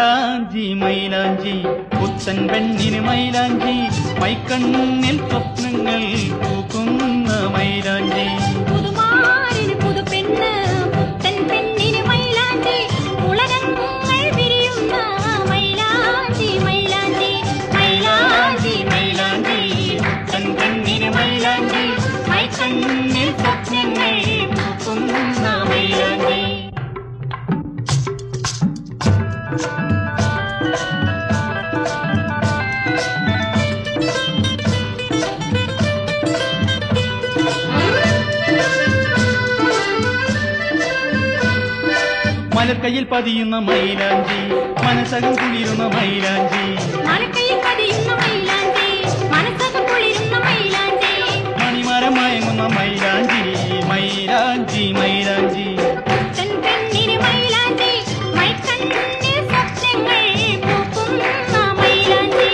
മൈലാഞ്ചി മൈലാഞ്ചി പുത്തൻ പെണ്ണിന് മൈലാഞ്ചി മൈക്കണ്ണിൽ സ്വപ്നങ്ങൾ പൂക്കുന്ന മൈലാഞ്ചി പുതുമാരിന് പുതുപെണ്ണ് പുത്തൻ പെണ്ണിന് മൈലാഞ്ചി ഉലകങ്ങൾ വിരിയുന്ന മൈലാഞ്ചി മൈലാഞ്ചി മൈലാഞ്ചി മൈലാഞ്ചി പുത്തൻ പെണ്ണിന് മൈലാഞ്ചി മൈക്കണ്ണിൽ സ്വപ്നങ്ങൾ പൂക്കുന്ന മൈലാഞ്ചി മലക്കയിൽ പതിയുന്ന മൈലാഞ്ചി മനസ്സകം കുളിരുന്ന മൈലാഞ്ചി മനക്കയിൽ പതിയുന്ന മൈലാഞ്ചി മനസ്സകം കുളിരുന്ന മൈലാഞ്ചി മണിമരം മയങ്ങുന്ന മൈലാഞ്ചി മൈലാഞ്ചി മൈലാഞ്ചി പുത്തൻ പെണ്ണിന് മൈലാഞ്ചി മൈക്കണ്ണിൽ സ്വപ്നങ്ങൾ പൂക്കുന്ന മൈലാഞ്ചി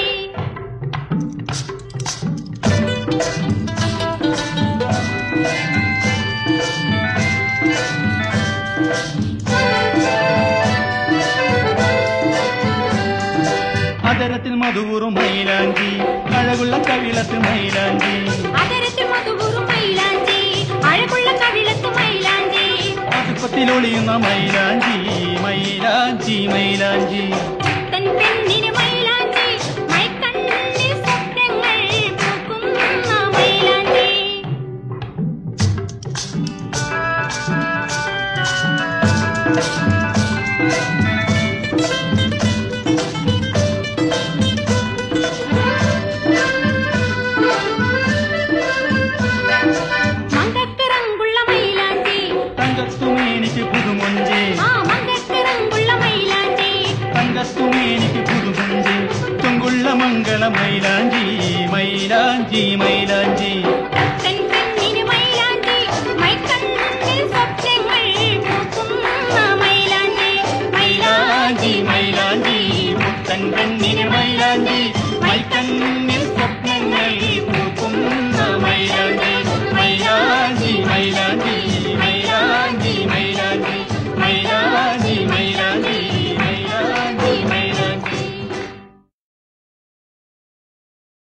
അതരത്തിൽ മധുവുറും മൈലാഞ്ചി അഴകുള്ള കവിളത്ത് മൈലാഞ്ചി അതരത്തിൽ മധുപൂറും മൈലാഞ്ചി അഴകുള്ള കവിളത്ത് മൈലാഞ്ചി അതുപ്പത്തിലൊളിയുന്ന മൈലാഞ്ചി മൈലാഞ്ചി മൈലാഞ്ചി തൻ പെണ്ണിന് മൈലാഞ്ചി മൈക്കണ്ണിൽ സ്വപ്നങ്ങൾ പൂക്കുന്ന മൈലാഞ്ചി മങ്കക്കിറങ്കുള്ള മൈലാഞ്ചി തങ്കത്തുമേനിക്ക് പുതുമൊഞ്ചേ ആ മങ്കക്കിറങ്കുള്ള മൈലാഞ്ചി തങ്കത്തുമേനിക്ക് പുതുമൊഞ്ചേ തുങ്കുള്ള മംഗള മൈലാഞ്ചി മൈലാഞ്ചി മൈലാഞ്ചി